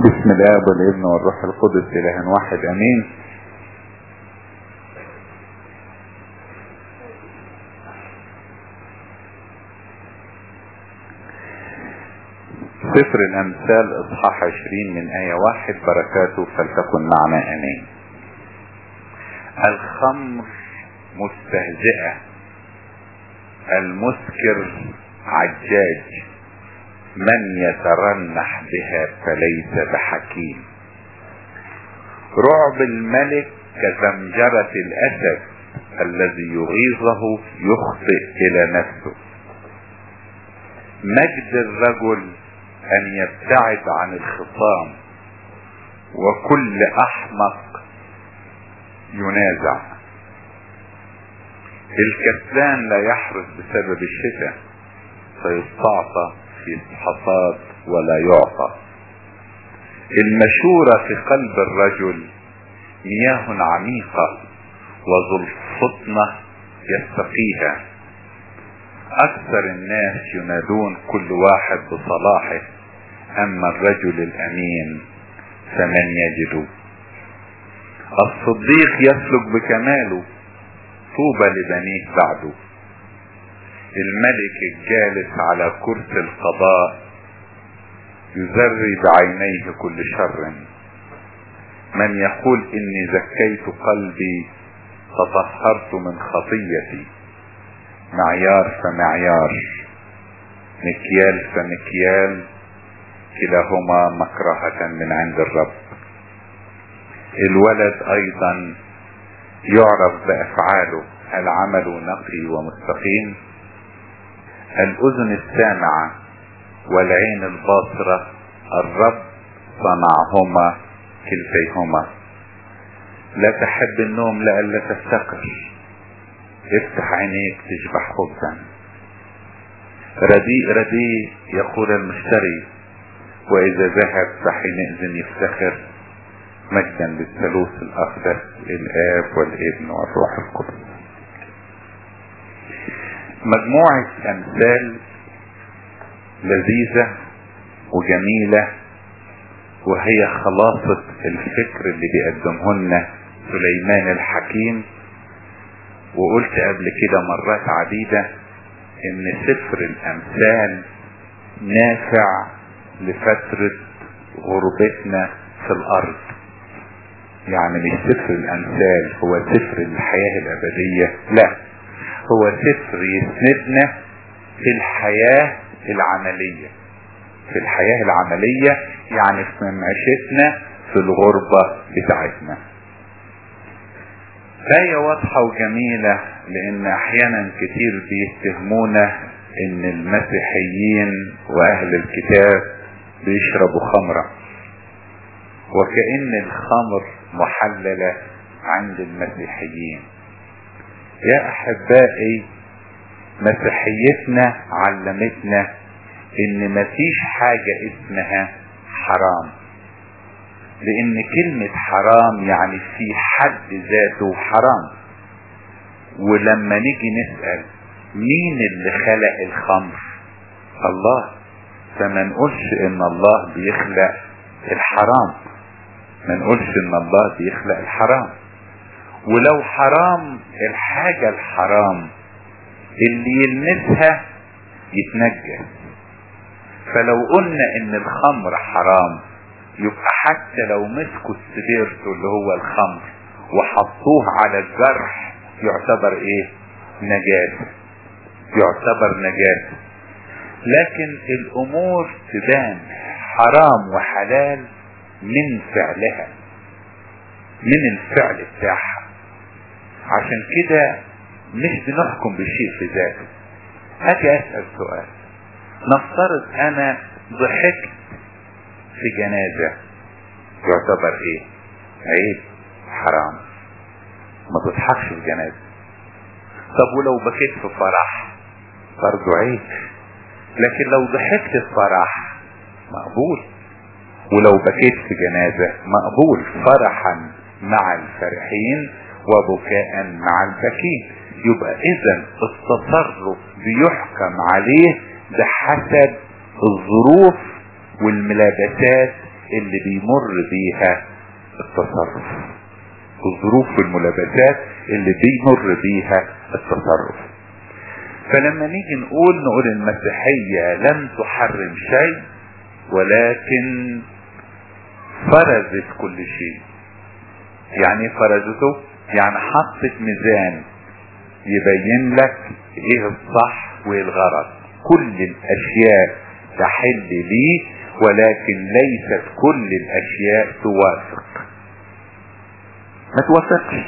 بسم الاب والابن والروح القدس اله واحد امين سفر الامثال اصحاح عشرين من اية واحد بركاته فلتكن معنا امين الخمر مستهزئة المسكر عجاج من يترنح بها فليس بحكيم رعب الملك كزمجرة الأسد الذي يغيظه يخطئ إلى نفسه مجد الرجل أن يبتعد عن الخصام وكل أحمق ينازع الكسلان لا يحرس بسبب الشتاء فيستعصى في الحصاد ولا يعطى المشورة في قلب الرجل مياه عميقة وذو الفطنة يستقيها أكثر الناس ينادون كل واحد بصلاحه أما الرجل الأمين فمن يجد الصديق يسلك بكماله طوبى لبنيه بعده الملك الجالس على كرسي القضاء يزري بعينيه كل شر من يقول اني زكيت قلبي تطهرت من خطيتي معيار فمعيار مكيال فمكيال كلاهما مكرهة من عند الرب الولد ايضا يعرف بافعاله هل عمله نقي ومستقيم الاذن السامعة والعين الباصرة الرب صنعهما كلتيهما لا تحب النوم لئلا تفتقر افتح عينيك تشبح خبزا رديء رديء يقول المشتري واذا ذهب فحينئذ يفتخر مجدا للثالوث الاقدس الاب والابن والروح القدس مجموعة امثال لذيذة وجميلة وهي خلاصة الفكر اللي بيقدمه لنا سليمان الحكيم وقلت قبل كده مرات عديدة ان سفر الامثال نافع لفترة غربتنا في الارض يعني مش سفر الامثال هو سفر الحياة الابدية لا هو سفر يسندنا في الحياة العملية في الحياة العملية يعني في معيشتنا في الغربة بتاعتنا آية واضحة وجميلة لأن أحيانا كتير بيتهمونا إن المسيحيين وأهل الكتاب بيشربوا خمرة وكأن الخمر محللة عند المسيحيين يا أحبائي مسيحيتنا علمتنا ان مفيش حاجة اسمها حرام لان كلمة حرام يعني في حد ذاته حرام ولما نيجي نسأل مين اللي خلق الخمر الله فما نقولش ان الله بيخلق الحرام ما نقولش ان الله بيخلق الحرام ولو حرام الحاجة الحرام اللي يلمسها يتنجس فلو قلنا ان الخمر حرام يبقى حتى لو مسكوا السبيرتو اللي هو الخمر وحطوه على الجرح يعتبر ايه نجاسة يعتبر نجاسة لكن الامور تبان حرام وحلال من فعلها من الفعل بتاعها عشان كده مش بنحكم بشيء في ذاته هاجي اسأل سؤال نفترض انا ضحكت في جنازة يعتبر ايه عيب حرام ما تضحكش في جنازة طب ولو بكيت في فرح برضو عيب لكن لو ضحكت في فرح مقبول ولو بكيت في جنازة مقبول فرحا مع الفرحين وبكاء مع البكين يبقى اذا التصرف بيحكم عليه بحسب الظروف والملابسات اللي بيمر بيها التصرف الظروف والملابسات اللي بيمر بيها التصرف فلما نيجي نقول نقول المسيحية لم تحرم شيء ولكن فرزت كل شيء يعني فرزته يعني حطت ميزان يبين لك ايه الصح وايه الغلط كل الاشياء تحل لي ولكن ليست كل الاشياء توافق ما توافقش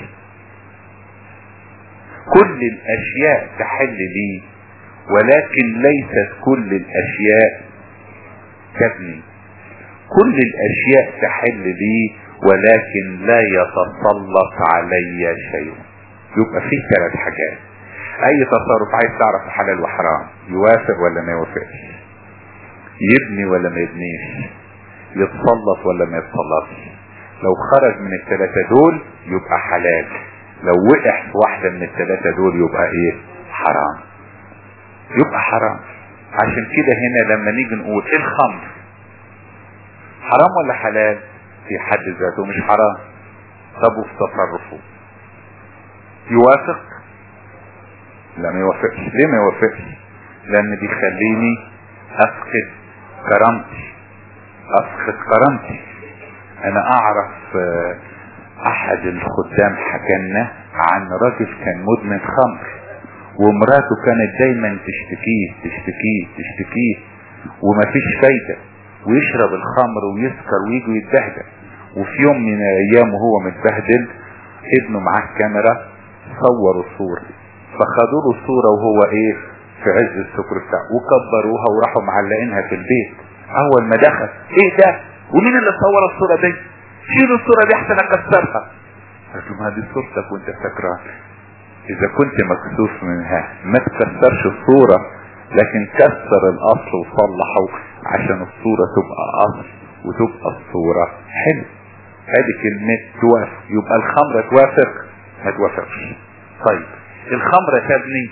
كل الاشياء تحل لي ولكن ليست كل الاشياء تبني كل الاشياء تحل لي ولكن لا يتسلط علي شيء يبقى في ثلاث حاجات اي تصرف عايز تعرف حلال وحرام يوافق ولا ما يوافقش يبني ولا ما يبنيش يتسلط ولا ما يتسلطش لو خرج من الثلاثة دول يبقى حلال لو وقع في واحدة من الثلاثة دول يبقى ايه حرام يبقى حرام عشان كده هنا لما نيجي نقول ايه الخمر حرام ولا حلال في حد ذاته مش حرام طب وفي تصرفه يوافق لا ما يوافقش ليه ما يوافقش لان بيخليني افقد كرامتي افقد كرامتي انا اعرف احد الخدام حكالنا عن راجل كان مدمن خمر ومراته كانت دايما تشتكيه تشتكيه تشتكيه ومفيش فايدة ويشرب الخمر ويسكر ويجي يتبهدل وفي يوم من الايام وهو متبهدل ابنه معاه كاميرا صوروا الصورة فخدوا له الصورة وهو ايه في عز السكر بتاعه وكبروها وراحوا معلقينها في البيت اول ما دخل ايه ده ومين اللي صور الصورة دي شيلوا الصورة دي احسن اكسرها قلت له ما دي صورتك وانت سكران اذا كنت مكسوف منها ما تكسرش الصورة لكن كسر الاصل وصلحه عشان الصورة تبقى اصل وتبقى الصورة حلو هذه كلمة توافق يبقى الخمرة توافق ما توافقش طيب الخمرة تبني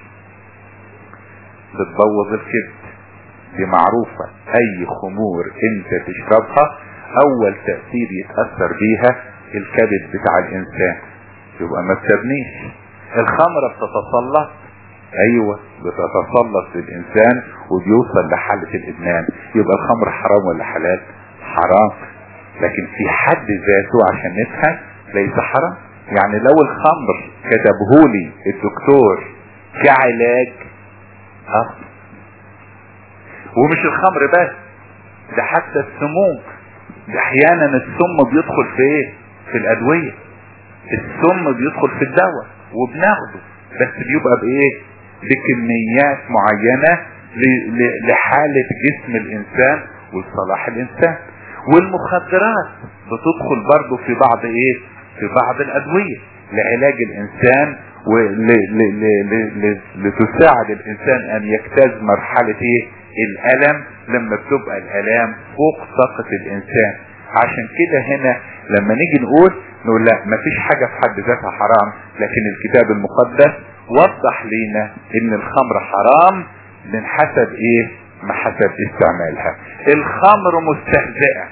بتبوظ الكبد دي معروفة اي خمور انت تشربها اول تأثير يتأثر بيها الكبد بتاع الانسان يبقى ما بتبنيش الخمرة بتتسلط ايوه بتتسلط للانسان وبيوصل لحالة الادمان يبقى الخمر حرام ولا حلال حرام لكن في حد ذاته عشان نفهم ليس حرام يعني لو الخمر كتبهولي الدكتور كعلاج اه ومش الخمر بس ده حتى السموم ده احيانا السم بيدخل في ايه في الادوية السم بيدخل في الدواء وبناخده بس بيبقى بايه بكميات معينة لحالة جسم الانسان ولصلاح الانسان والمخدرات بتدخل برضه في بعض ايه في بعض الادوية لعلاج الانسان ولتساعد الانسان ان يجتاز مرحلة ايه الالم لما بتبقى الالام فوق طاقة الانسان عشان كده هنا لما نيجي نقول نقول لا مفيش حاجة في حد ذاتها حرام لكن الكتاب المقدس وضح لينا ان الخمر حرام من حسب ايه ما حسب استعمالها الخمر مستهزئة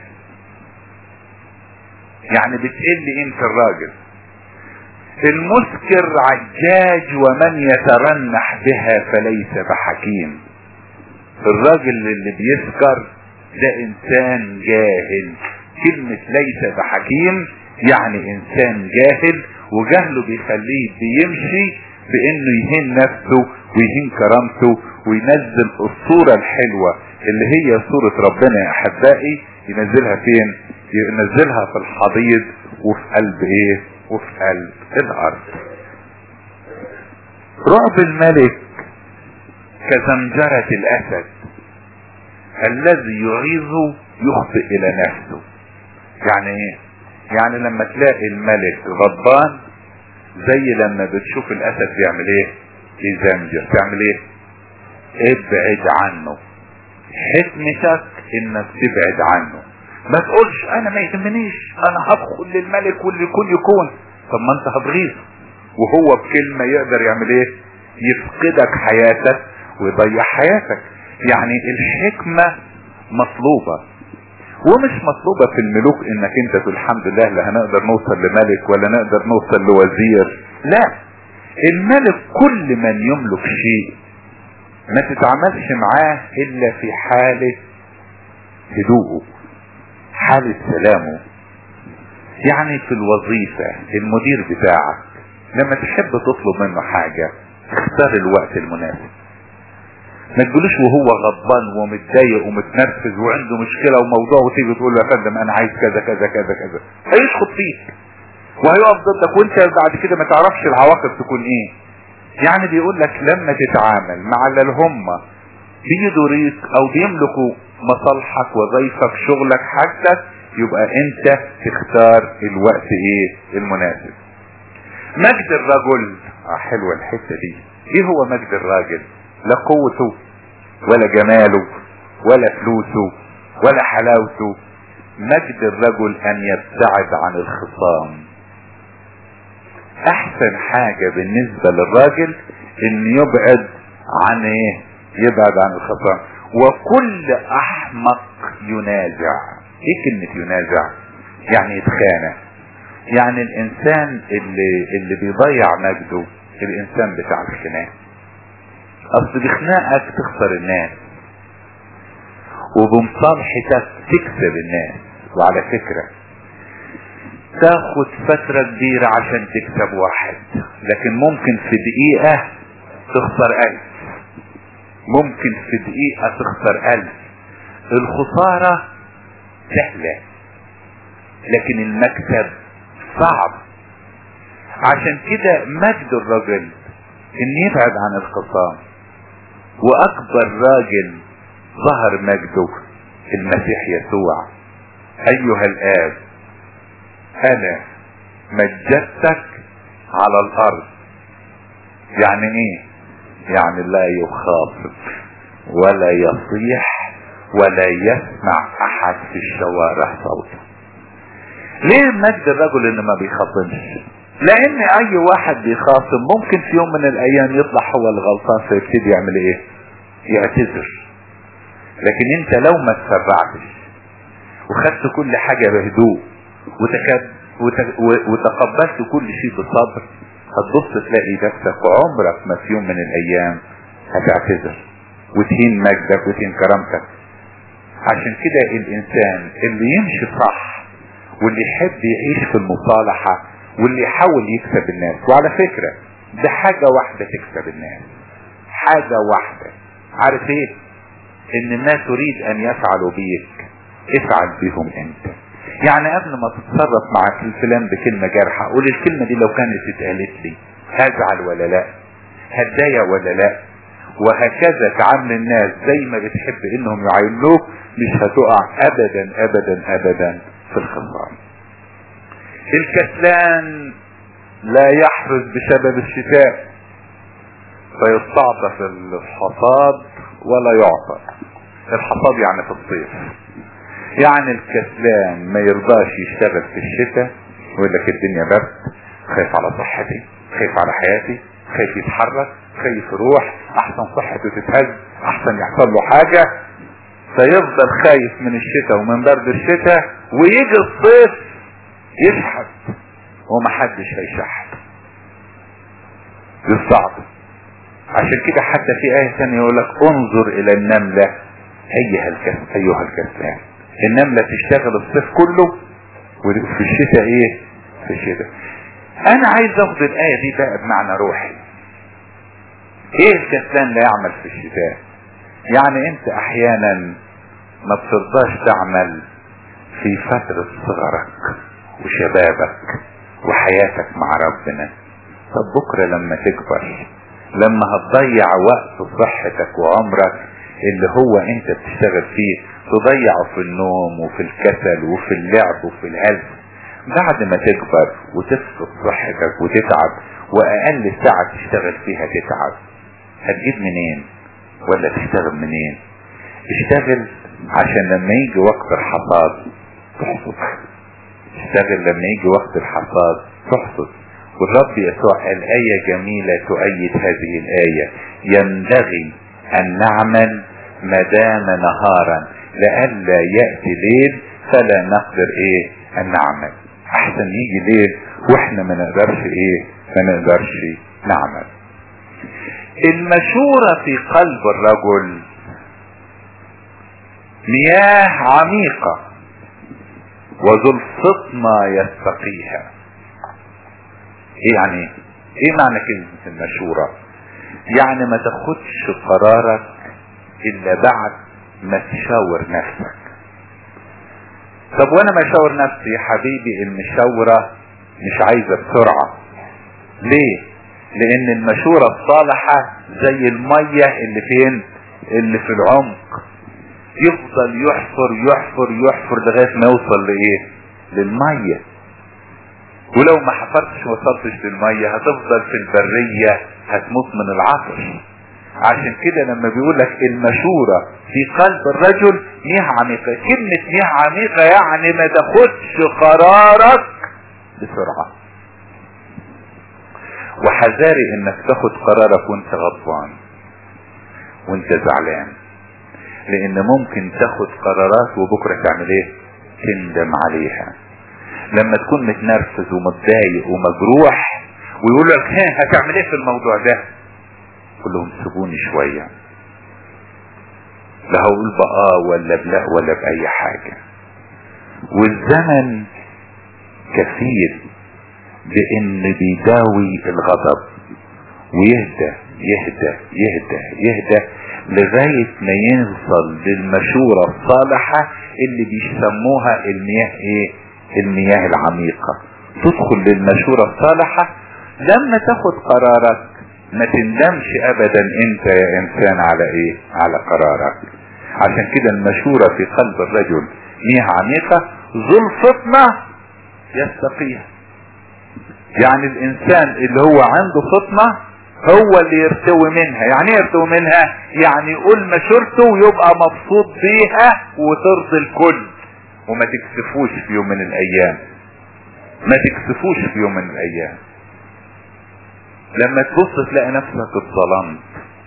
يعني بتقل قيمة الراجل المسكر عجاج ومن يترنح بها فليس بحكيم الراجل اللي بيسكر ده انسان جاهل كلمة ليس بحكيم يعني انسان جاهل وجهله بيخليه بيمشي بانه يهين نفسه ويهين كرامته وينزل الصورة الحلوة اللي هي صورة ربنا يا احبائي ينزلها فين ينزلها في الحضيض وفي قلب ايه وفي قلب الارض رعب الملك كزمجرة الاسد الذي يغيظ يخطئ الى نفسه يعني ايه يعني لما تلاقي الملك غضبان زي لما بتشوف الاسد بيعمل ايه يزمجر تعمل ايه ابعد عنه حكمتك انك تبعد عنه ما تقولش انا ما يهمنيش انا هدخل للملك واللي يكون يكون طب ما انت هتغيظ وهو بكلمة يقدر يعمل ايه يفقدك حياتك ويضيع حياتك يعني الحكمة مطلوبة ومش مطلوبة في الملوك انك انت تقول الحمد لله لا هنقدر نوصل لملك ولا نقدر نوصل لوزير لا الملك كل من يملك شيء ما تتعاملش معاه الا في حالة هدوءه حالة سلامه يعني في الوظيفة المدير بتاعك لما تحب تطلب منه حاجة اختار الوقت المناسب ما تقولوش وهو غضبان ومتضايق ومتنرفز وعنده مشكلة وموضوع وتيجي تقول له يا فندم انا عايز كذا كذا كذا كذا هيسخط فيك وهيقف ضدك وانت بعد كده ما تعرفش العواقب تكون ايه يعني بيقول لك لما تتعامل مع اللي هم بيدوريك او بيملكوا مصالحك وظيفك شغلك حاجتك يبقى انت تختار الوقت ايه المناسب مجد الرجل اه حلوة الحتة دي ايه هو مجد الراجل لا قوته ولا جماله ولا فلوسه ولا حلاوته مجد الرجل ان يبتعد عن الخصام احسن حاجة بالنسبة للراجل ان يبعد عن ايه يبعد عن الخصام وكل احمق ينازع ايه كلمة ينازع يعني يتخانق يعني الانسان اللي اللي بيضيع مجده الانسان بتاع الخناق اصل بخناقك تخسر الناس وبمصالحتك تكسب الناس وعلى فكرة تاخد فترة كبيرة عشان تكسب واحد لكن ممكن في دقيقة تخسر الف ممكن في دقيقة تخسر الف الخسارة سهلة لكن المكسب صعب عشان كده مجد الرجل ان يبعد عن الخصام واكبر راجل ظهر مجده المسيح يسوع ايها الاب انا مجدتك على الارض يعني ايه يعني لا يخاطب ولا يصيح ولا يسمع احد في الشوارع صوته ليه مجد الرجل انه ما بيخاطبش لان اي واحد بيخاصم ممكن في يوم من الايام يطلع هو الغلطان فيبتدي يعمل ايه يعتذر لكن انت لو ما تسرعتش وخدت كل حاجة بهدوء وتكب وتقبلت كل شيء بصبر هتبص تلاقي نفسك عمرك ما في يوم من الايام هتعتذر وتهين مجدك وتهين كرامتك عشان كده الانسان اللي يمشي صح واللي يحب يعيش في المصالحة واللي يحاول يكسب الناس وعلى فكرة ده حاجة واحدة تكسب الناس حاجة واحدة عارف ايه ان ما تريد ان يفعلوا بيك افعل بهم انت يعني قبل ما تتصرف مع الفلان بكلمة جارحة قول الكلمة دي لو كانت اتقالت لي هزعل ولا لا هتضايق ولا لا وهكذا تعامل الناس زي ما بتحب انهم يعاملوك مش هتقع ابدا ابدا ابدا في الخسارة الكسلان لا يحرز بسبب الشتاء فيستعطف الحصاد ولا يعطى الحصاد يعني في الصيف يعني الكسلان ما يرضاش يشتغل في الشتاء ويقول لك الدنيا برد خايف على صحتي خايف على حياتي خايف يتحرك خايف يروح احسن صحته تتهز احسن يحصل له حاجة فيفضل خايف من الشتاء ومن برد الشتاء ويجي الصيف يشحت ومحدش هيشحت يصعب عشان كده حتى في آية ثانية يقول لك انظر إلى النملة أيها الكسلان أيها الكسلان النملة تشتغل الصيف كله وفي الشتاء إيه؟ في الشتاء أنا عايز أخذ الآية دي بقى بمعنى روحي إيه الكسلان لا يعمل في الشتاء؟ يعني أنت أحيانا ما بترضاش تعمل في فترة صغرك وشبابك وحياتك مع ربنا طب بكرة لما تكبر لما هتضيع وقت صحتك وعمرك اللي هو انت بتشتغل فيه تضيعه في النوم وفي الكسل وفي اللعب وفي الهلس بعد ما تكبر وتفقد صحتك وتتعب واقل ساعة تشتغل فيها تتعب هتجيب منين ولا تشتغل منين اشتغل عشان لما يجي وقت الحصاد تحصد اشتغل لما يجي وقت الحصاد تحصد والرب يسوع قال آية جميلة تؤيد هذه الآية ينبغي أن نعمل ما دام نهارا لئلا يأتي ليل فلا نقدر ايه ان نعمل احسن يجي ليل واحنا ما نقدرش ايه ما نقدرش نعمل المشورة في قلب الرجل مياه عميقة وذو الفطنة يستقيها ايه يعني ايه معنى كلمة المشورة يعني ما تاخدش قرارك الا بعد ما تشاور نفسك طب وانا ما اشاور نفسي يا حبيبي المشاورة مش عايزة بسرعة ليه لان المشورة الصالحة زي المية اللي فين اللي في العمق يفضل يحفر يحفر يحفر لغاية ما يوصل لايه للمية ولو ما حفرتش وصلتش للمية هتفضل في البرية هتموت من العطش عشان كده لما بيقول لك المشورة في قلب الرجل مياه عميقة كلمة مياه عميقة يعني ما تاخدش قرارك بسرعة وحذاري انك تاخد قرارك وانت غضبان وانت زعلان لان ممكن تاخد قرارات وبكرة تعمل ايه تندم عليها لما تكون متنرفز ومتضايق ومجروح ويقول لك ها هتعمل ايه في الموضوع ده قول لهم سيبوني شوية لا هقول بآه ولا بلا ولا بأي حاجة والزمن كثير بان بيداوي الغضب ويهدى يهدى يهدى يهدى لغاية ما يوصل للمشورة الصالحة اللي بيسموها المياه ايه المياه العميقة تدخل للمشورة الصالحة لما تاخد قرارك ما تندمش ابدا انت يا انسان على ايه على قرارك عشان كده المشورة في قلب الرجل مياه عميقة ذو الفطنة يستقيها يعني الانسان اللي هو عنده فطنة هو اللي يرتوي منها يعني ايه يرتوي منها يعني يقول مشورته ويبقى مبسوط بيها وترضي الكل وما تكسفوش في يوم من الايام ما تكسفوش في يوم من الايام لما تبص تلاقي نفسك اتظلمت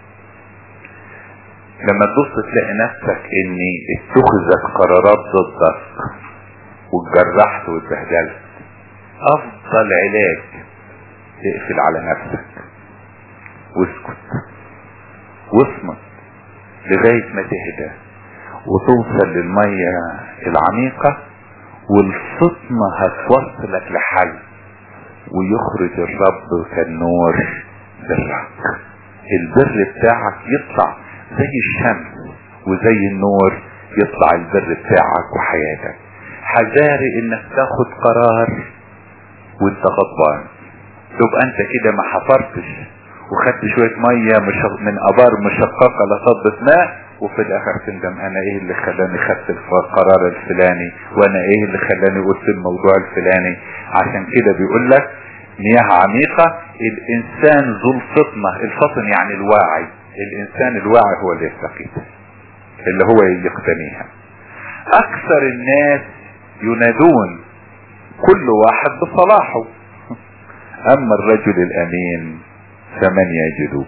لما تبص تلاقي نفسك ان اتخذت قرارات ضدك واتجرحت واتبهدلت افضل علاج تقفل على نفسك واسكت واصمت لغاية ما تهدى وتوصل للمية العميقة والفطنة هتوصلك لحل ويخرج الرب كالنور برك البر بتاعك يطلع زي الشمس وزي النور يطلع البر بتاعك وحياتك حذاري انك تاخد قرار وانت غضبان تبقى انت كده ما حفرتش وخدت شوية مية مشغ... من ابار مشققة لصبة ماء وفي الاخر تندم انا ايه اللي خلاني خدت القرار الفلاني وانا ايه اللي خلاني قلت الموضوع الفلاني عشان كده بيقول لك مياه عميقة الانسان ذو الفطنة الفطن يعني الواعي الانسان الواعي هو اللي يستقيم اللي هو يقتنيها اكثر الناس ينادون كل واحد بصلاحه اما الرجل الامين فمن يجده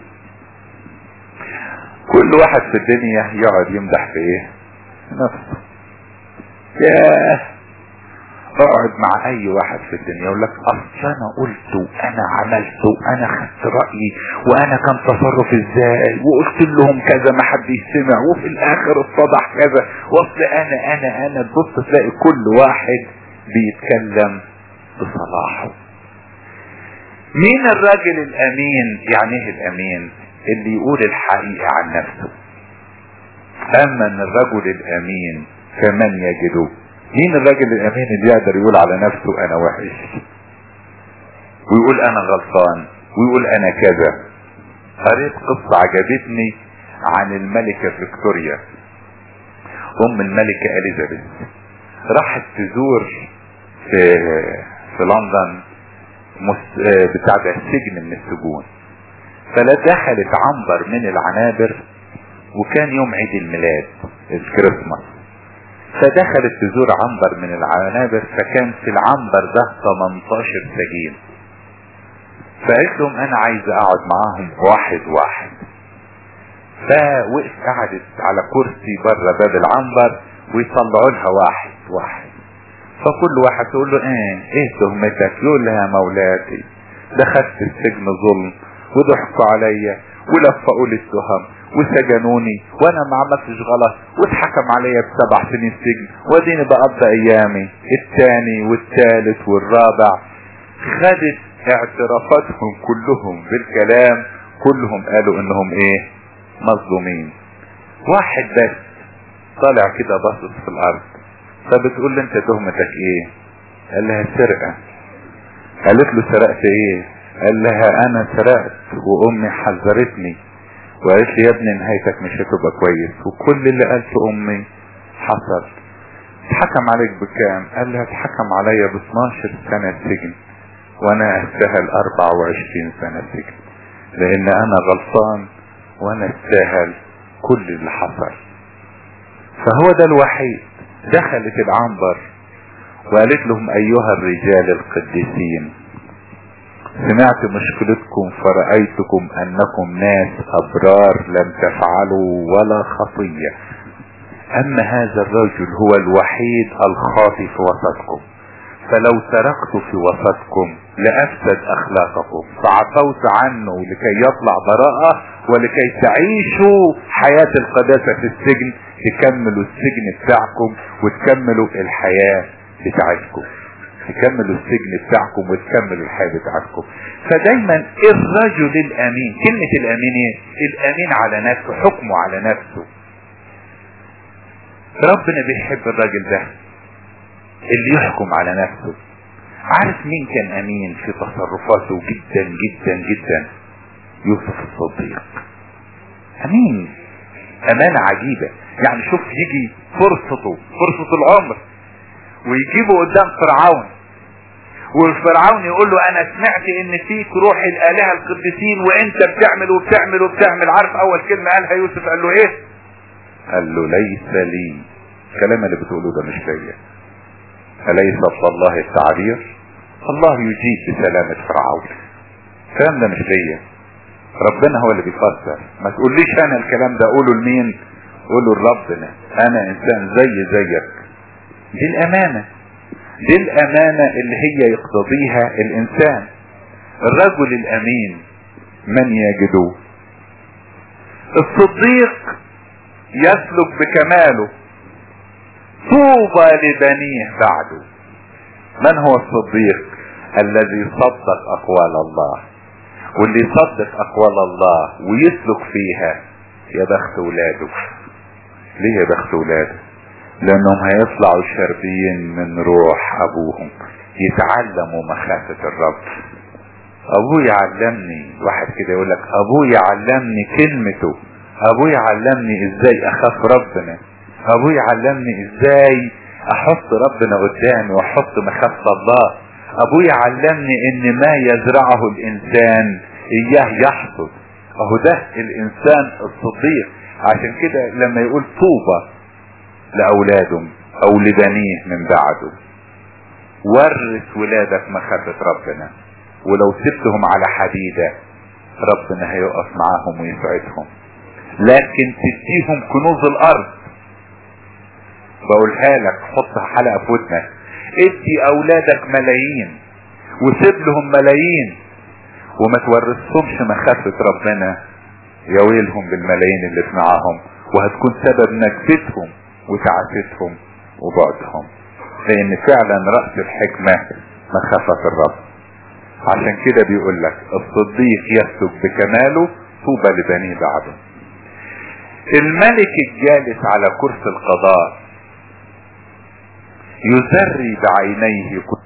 كل واحد في الدنيا يقعد يمدح في ايه نفسه ياه اقعد مع اي واحد في الدنيا يقول لك اصل انا قلت وانا عملت وانا خدت رايي وانا كان تصرف ازاي وقلت لهم كذا ما حد يسمع وفي الاخر اتضح كذا واصل انا انا انا تبص تلاقي كل واحد بيتكلم بصلاحه مين الراجل الامين يعني ايه الامين اللي يقول الحقيقة عن نفسه اما ان الرجل الامين فمن يجده مين الراجل الامين اللي يقدر يقول على نفسه انا وحش ويقول انا غلطان ويقول انا كذا قريت قصة عجبتني عن الملكة فيكتوريا ام الملكة اليزابيث راحت تزور في في لندن بتاع ده سجن من السجون فلا دخلت عنبر من العنابر وكان يوم عيد الميلاد الكريسماس فدخلت تزور عنبر من العنابر فكان في العنبر ده 18 سجين فقالت لهم انا عايز اقعد معاهم واحد واحد فوقف قعدت على كرسي بره باب العنبر ويطلعوا لها واحد واحد فكل واحد تقول له ايه ايه تهمتك يقول لها مولاتي دخلت السجن ظلم وضحكوا عليا ولفقوا لي التهم وسجنوني وانا ما عملتش غلط واتحكم عليا بسبع سنين سجن واديني بقضي ايامي الثاني والثالث والرابع خدت اعترافاتهم كلهم بالكلام كلهم قالوا انهم ايه مظلومين واحد بس طالع كده باصص في الارض فبتقول له انت تهمتك ايه قال لها سرقة قالت له سرقت ايه قال لها انا سرقت وامي حذرتني وقالت لي يا ابني نهايتك مش هتبقى كويس وكل اللي قالته امي حصل اتحكم عليك بكام قال لها اتحكم عليا ب 12 سنة سجن وانا استاهل 24 سنة سجن لان انا غلطان وانا استاهل كل اللي حصل فهو ده الوحيد دخلت العنبر وقالت لهم ايها الرجال القديسين سمعت مشكلتكم فرأيتكم انكم ناس ابرار لم تفعلوا ولا خطية اما هذا الرجل هو الوحيد الخاطي في وسطكم فلو تركت في وسطكم لافسد اخلاقكم فعفوت عنه لكي يطلع براءة ولكي تعيشوا حياة القداسة في السجن تكملوا السجن بتاعكم وتكملوا الحياة بتاعتكم تكملوا السجن بتاعكم وتكملوا الحياة بتاعتكم فدايما الرجل الامين كلمة الامين ايه الامين على نفسه حكمه على نفسه ربنا بيحب الراجل ده اللي يحكم على نفسه عارف مين كان امين في تصرفاته جدا جدا جدا يوسف الصديق امين امانة عجيبة يعني شوف يجي فرصته فرصة العمر ويجيبه قدام فرعون والفرعون يقول له انا سمعت ان فيك روح الالهة القديسين وانت بتعمل وبتعمل وبتعمل عارف اول كلمة قالها يوسف قال له ايه قال له ليس لي الكلام اللي بتقوله ده مش ليا أليس الله التعبير الله يجيب بسلامة فرعون الكلام ده مش ليا ربنا هو اللي بيفسر ما تقوليش انا الكلام ده قوله لمين قوله لربنا انا انسان زي زيك دي الامانة دي الامانة اللي هي يقتضيها الانسان الرجل الامين من يجده الصديق يسلك بكماله طوبى لبنيه بعده من هو الصديق الذي صدق اقوال الله واللي يصدق اقوال الله ويسلك فيها يا بخت ولاده ليه يا بخت ولاده لانهم هيطلعوا شربين من روح ابوهم يتعلموا مخافة الرب ابوي علمني واحد كده يقول لك ابوي علمني كلمته ابوي علمني ازاي اخاف ربنا ابوي علمني ازاي احط ربنا قدامي واحط مخافة الله ابوي علمني ان ما يزرعه الانسان اياه يحصد اهو ده الانسان الصديق عشان كده لما يقول طوبى لاولاده او لبنيه من بعده ورث ولادك مخافة ربنا ولو سبتهم على حديدة ربنا هيقف معاهم ويسعدهم لكن تديهم كنوز الارض بقولها لك حطها حلقة في ودنك ادي اولادك ملايين وسيب لهم ملايين وما تورثهمش مخافة ربنا يا ويلهم بالملايين اللي في معاهم وهتكون سبب نكبتهم وتعاستهم وبعدهم لان فعلا رأس الحكمة مخافة الرب عشان كده بيقول لك الصديق يسلك بكماله طوبى لبنيه بعده الملك الجالس على كرسي القضاء يزري بعينيه كل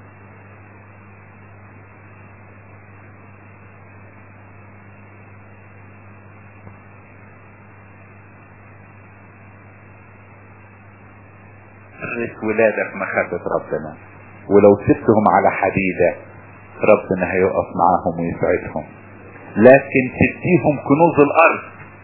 ورث ولادك مخافة ربنا ولو سبتهم على حديدة ربنا هيقف معاهم ويسعدهم لكن تديهم كنوز الارض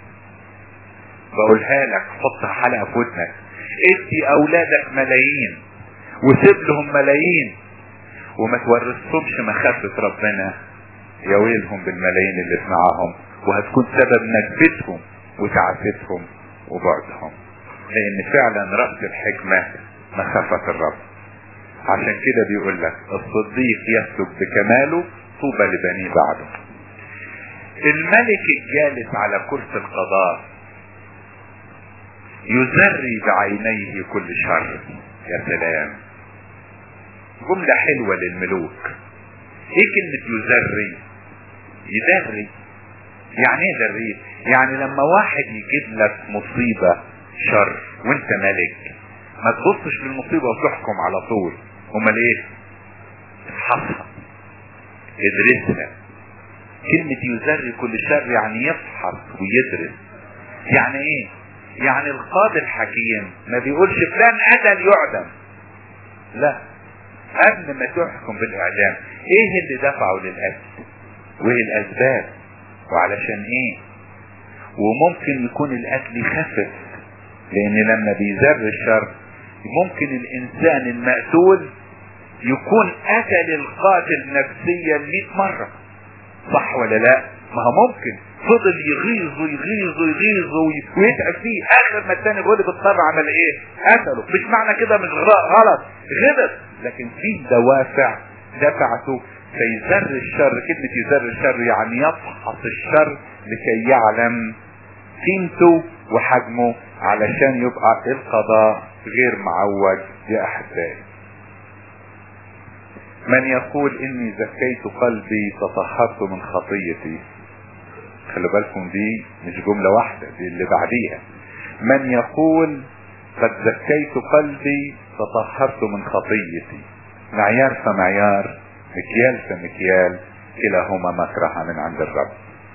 بقولها لك حط حلقة في ودنك ادي اولادك ملايين وسيب لهم ملايين وما تورثهمش مخافة ربنا يا ويلهم بالملايين اللي في معاهم وهتكون سبب نكبتهم وتعاستهم وبعدهم لان فعلا رأس الحكمة مخافة الرب عشان كده بيقول لك الصديق يسلك بكماله طوبى لبني بعده الملك الجالس على كرسي القضاء يزري بعينيه كل شر يا سلام جملة حلوة للملوك ايه كلمة يزري يدري يعني ايه يدري يعني لما واحد يجيب لك مصيبة شر وانت ملك ما تبصش للمصيبة وتحكم على طول امال ايه افحصها ادرسها كلمة يزري كل شر يعني يفحص ويدرس يعني ايه يعني القاضي الحكيم ما بيقولش فلان قتل يعدم لا قبل ما تحكم بالاعدام ايه اللي دفعه للقتل وايه الاسباب وعلشان ايه وممكن يكون القتل يخفف لان لما بيزر الشر ممكن الانسان المقتول يكون قتل القاتل نفسيا 100 مرة صح ولا لا ما هو ممكن فضل يغيظ ويغيظ ويغيظ ويتعب فيه اخر ما التاني غلب اضطر عمل ايه قتله مش معنى كده مش غلط غلط لكن في دوافع دفعته فيزر الشر كلمة يزر الشر يعني يفحص الشر لكي يعلم قيمته وحجمه علشان يبقى القضاء غير معوج يا احبائي من يقول اني زكيت قلبي تطهرت من خطيتي خلي بالكم دي مش جملة واحدة دي اللي بعديها من يقول قد زكيت قلبي تطهرت من خطيتي معيار فمعيار مكيال فمكيال كلاهما مكره من عند الرب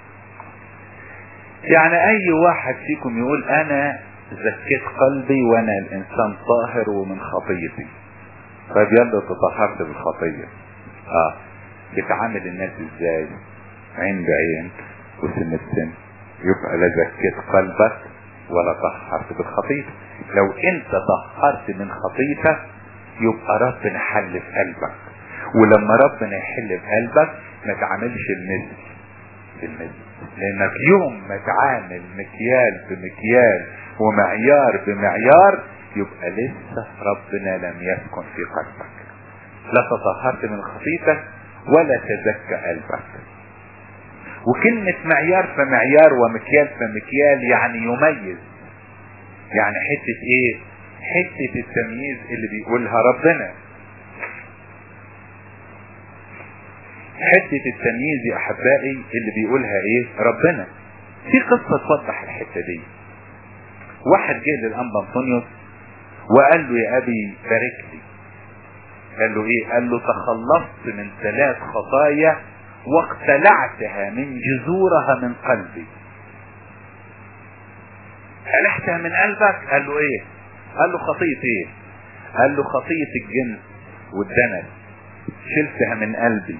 يعني اي واحد فيكم يقول انا زكيت قلبي وانا الانسان طاهر ومن خطيتي طيب يلا تطهرت بالخطية اه بتعامل الناس ازاي عين بعين وسن بسن يبقى لا زكيت قلبك ولا طهرت بالخطية لو انت طهرت من خطيتك يبقى ربنا حل في قلبك ولما ربنا يحل في قلبك ما تعاملش المثل بالمثل لانك يوم ما تعامل مكيال بمكيال ومعيار بمعيار يبقى لسه ربنا لم يسكن في قلبك لا تطهرت من خطيتك ولا تزكى قلبك وكلمة معيار فمعيار ومكيال فمكيال يعني يميز يعني حتة ايه حتة التمييز اللي بيقولها ربنا حتة التمييز يا احبائي اللي بيقولها ايه ربنا في قصة توضح الحتة دي واحد جه للانبا انطونيوس وقال له يا ابي بارك لي قال له ايه قال له تخلصت من ثلاث خطايا واقتلعتها من جذورها من قلبي قلعتها من قلبك قال له ايه قال له خطية ايه قال له خطية الجنس والدنس شلتها من قلبي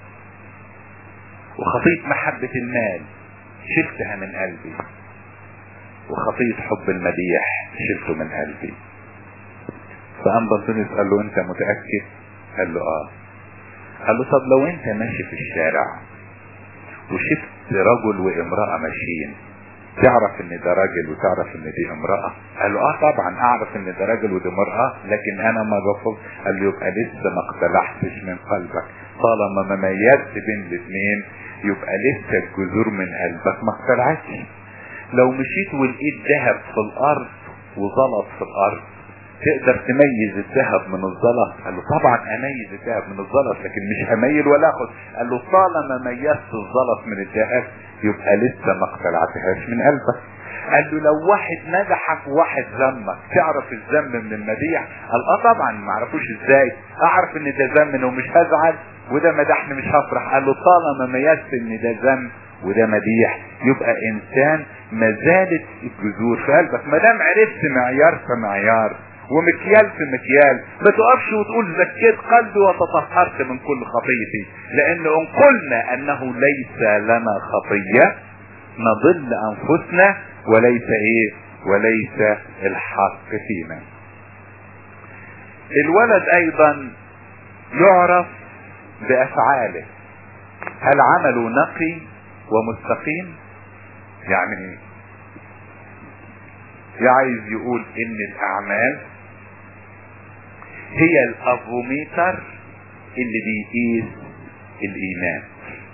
وخطية محبة المال شلتها من قلبي وخطية حب المديح شلته من قلبي فقام بطونيوس قال له انت متأكد قال له اه قال له طب لو انت ماشي في الشارع وشفت رجل وامرأة ماشيين تعرف ان ده راجل وتعرف ان دي امرأة قال له اه طبعا اعرف ان ده راجل ودي امرأة لكن انا ما بفضل قال له يبقى لسه ما اقتلعتش من قلبك طالما ما ميزت بين الاثنين يبقى لسه الجذور من قلبك ما اقتلعتش لو مشيت ولقيت ذهب في الارض وزلط في الارض تقدر تميز الذهب من الزلط قال له طبعا اميز الذهب من الزلط لكن مش هميل ولا اخد قال له طالما ميزت الزلط من الذهب يبقى لسه ما اقتلعتهاش من قلبك قال له لو واحد مدحك وواحد ذمك تعرف الذم من المديح قال اه طبعا ما اعرفوش ازاي اعرف ان ده ذم ومش هزعل وده مدحني مش هفرح قال له طالما ميزت ان ده ذم وده مديح يبقى انسان ما زالت الجذور في قلبك ما دام عرفت معيار فمعيار ومكيال في مكيال ما تقفش وتقول زكيت قلبي وتطهرت من كل خطيتي لان ان قلنا انه ليس لنا خطية نضل انفسنا وليس ايه وليس الحق فينا الولد ايضا يعرف بافعاله هل عمله نقي ومستقيم يعني ايه عايز يقول ان الاعمال هي الافوميتر اللي بيقيس الايمان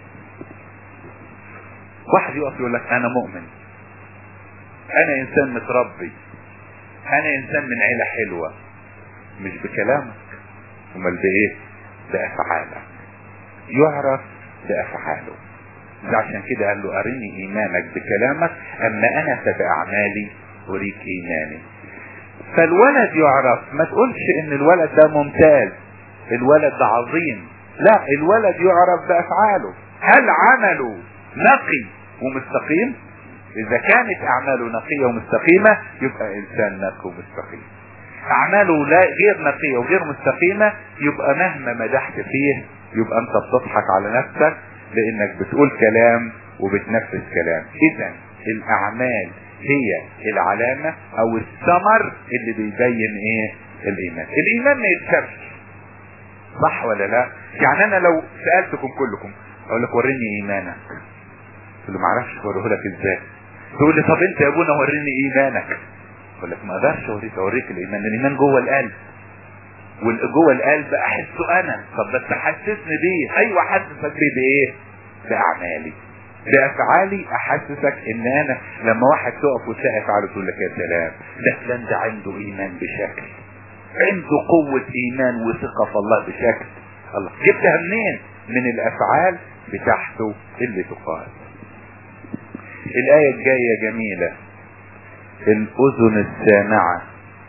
واحد يقف يقول لك انا مؤمن انا انسان متربي انا انسان من عيلة حلوة مش بكلامك امال بايه بافعالك يعرف بافعاله ده عشان كده قال له ارني ايمانك بكلامك اما انا فباعمالي اريك ايماني فالولد يعرف ما تقولش ان الولد ده ممتاز الولد ده عظيم لا الولد يعرف بافعاله هل عمله نقي ومستقيم اذا كانت اعماله نقية ومستقيمة يبقى انسان نقي ومستقيم اعماله لا غير نقية وغير مستقيمة يبقى مهما مدحت فيه يبقى انت بتضحك على نفسك لانك بتقول كلام وبتنفذ كلام اذا الاعمال هي العلامة او الثمر اللي بيبين ايه الايمان الايمان ما يتشافش صح ولا لا يعني انا لو سألتكم كلكم اقول لك وريني ايمانك تقول له معرفش اوريه لك ازاي تقول لي طب انت يا ابونا وريني ايمانك اقول لك ما اقدرش اوريك اوريك الايمان الايمان جوه القلب وجوه القلب احسه انا طب بس حسسني بيه ايوه حسسك بيه بايه باعمالي بافعالي احسسك ان انا لما واحد تقف وتسقف على تقول لك يا سلام ده فلان ده عنده ايمان بشكل عنده قوة ايمان وثقة في الله بشكل الله جبتها منين من الافعال بتاعته اللي تقال الاية الجاية جميلة الاذن السامعة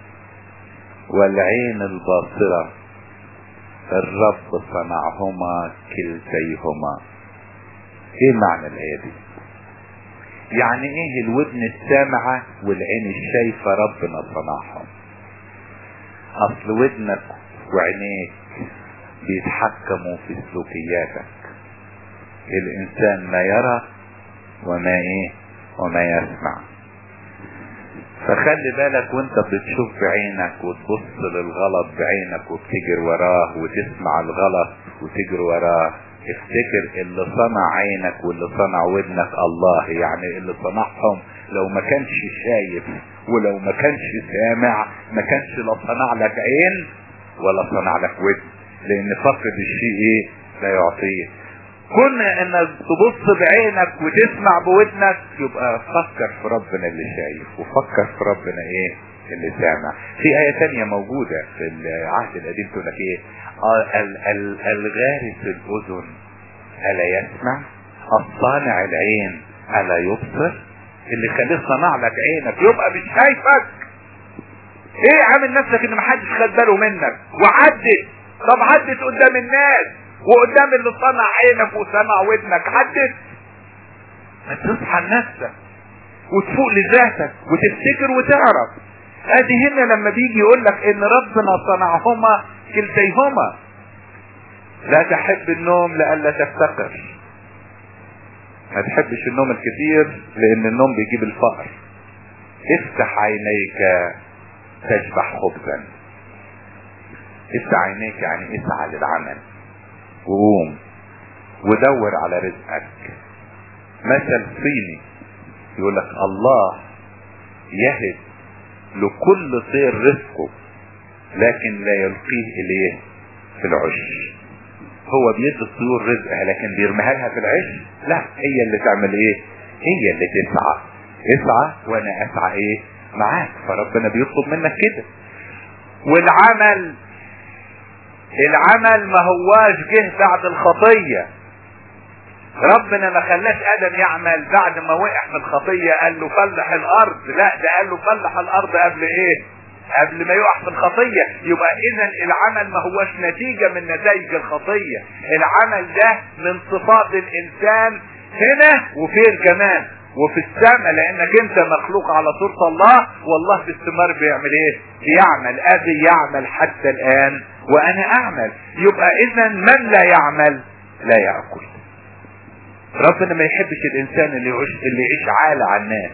والعين الباصرة الرب صنعهما كلتيهما ايه معنى الايه دي يعني ايه الودن السامعة والعين الشايفة ربنا صنعهم اصل ودنك وعينيك بيتحكموا في سلوكياتك الانسان ما يرى وما ايه وما يسمع فخلي بالك وانت بتشوف بعينك وتبص للغلط بعينك وبتجري وراه وتسمع الغلط وتجري وراه افتكر اللي صنع عينك واللي صنع ودنك الله يعني اللي صنعهم لو ما كانش شايف ولو ما كانش سامع ما كانش لا صنع لك عين ولا صنع لك ودن لان فقد الشيء ايه لا يعطيه كنا انك تبص بعينك وتسمع بودنك يبقى فكر في ربنا اللي شايف وفكر في ربنا ايه اللي سامع في آية تانية موجودة في العهد القديم تقول لك ايه آه ال ال الغارس الأذن ألا يسمع الصانع العين ألا يبصر اللي خليه صنع لك عينك يبقى مش شايفك ايه عامل نفسك ان محدش خد باله منك وعدت طب عدت قدام الناس وقدام اللي صنع عينك وصنع ودنك عدت ما تصحى لنفسك وتفوق لذاتك وتفتكر وتعرف ادي هنا لما بيجي يقول لك ان ربنا صنعهما كلتيهما لا تحب النوم لئلا تفتقر ما تحبش النوم الكثير لان النوم بيجيب الفقر افتح عينيك تشبح خبزا افتح عينيك يعني اسعى للعمل وقوم ودور على رزقك مثل صيني يقول لك الله يهب لكل طير رزقه لكن لا يلقيه اليه في العش هو بيدي الطيور رزقها لكن بيرميها لها في العش لا هي اللي تعمل ايه هي اللي تسعى اسعى وانا اسعى ايه معاك فربنا بيطلب منك كده والعمل العمل ما هواش جه بعد الخطية ربنا ما خلاش ادم يعمل بعد ما وقع في الخطية قال له فلح الارض لا ده قال له فلح الارض قبل ايه قبل ما يقع في الخطية يبقى اذا العمل ما هوش نتيجة من نتائج الخطية العمل ده من صفات الانسان هنا وفين كمان وفي السماء لانك انت مخلوق على صورة الله والله في الثمار بيعمل ايه بيعمل ابي يعمل حتى الان وانا اعمل يبقى اذا من لا يعمل لا يأكل ربنا ما يحبش الانسان اللي يعيش اللي يعيش عالة على الناس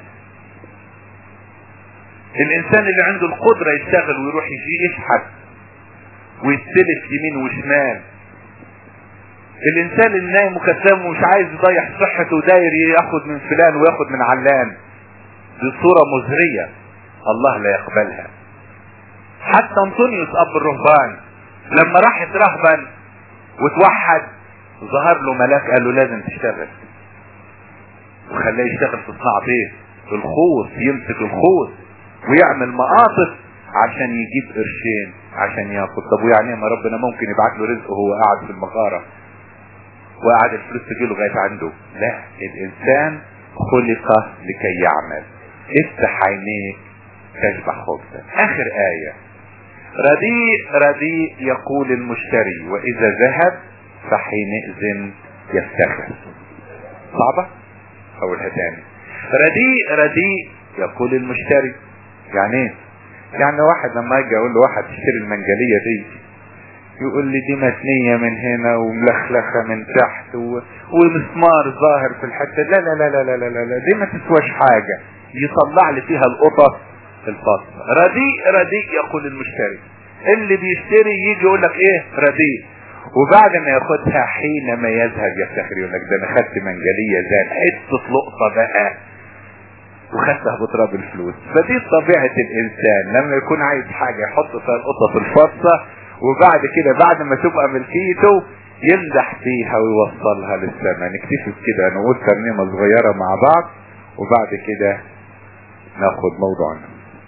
الانسان اللي عنده القدرة يشتغل ويروح يجي يشحت ويستلف يمين وشمال الانسان اللي نايم وكسام ومش عايز يضيع صحته وداير ياخد من فلان وياخد من علان بصورة مزرية الله لا يقبلها حتى انطونيوس اب الرهبان لما راح يترهبن وتوحد ظهر له ملاك قال له لازم تشتغل وخلاه يشتغل في صناعة ايه الخوص يمسك الخوص ويعمل مقاطف عشان يجيب قرشين عشان ياخد طب ويعني ما ربنا ممكن يبعت له رزق وهو قاعد في المغارة وقاعد الفلوس تجيله لغاية عنده لا الانسان خلق لكي يعمل افتح عينيك تشبع خبزا اخر آية رديء رديء يقول المشتري واذا ذهب فحينئذ يفتخر صعبة اقولها تاني رديء رديء يقول المشتري يعني ايه يعني واحد لما اجي اقول له واحد اشتري المنجلية دي يقول لي دي متنية من هنا وملخلخة من تحت و... ومسمار ظاهر في الحتة لا لا لا لا لا لا, لا, لا دي ما تسواش حاجة يطلع لي فيها القطط الفاصلة رديء رديء يقول المشتري اللي بيشتري يجي يقول لك ايه رديء وبعد ما ياخدها حينما يذهب يفتخر يقول لك ده انا خدت منجلية زي حتة لقطة بقى وخدتها بتراب الفلوس فدي طبيعة الانسان لما يكون عايز حاجة يحط فيها القطة الفاصة وبعد كده بعد ما تبقى ملكيته يمدح فيها ويوصلها للسماء نكتفي بكده نقول ترنيمة صغيرة مع بعض وبعد كده ناخد موضوعنا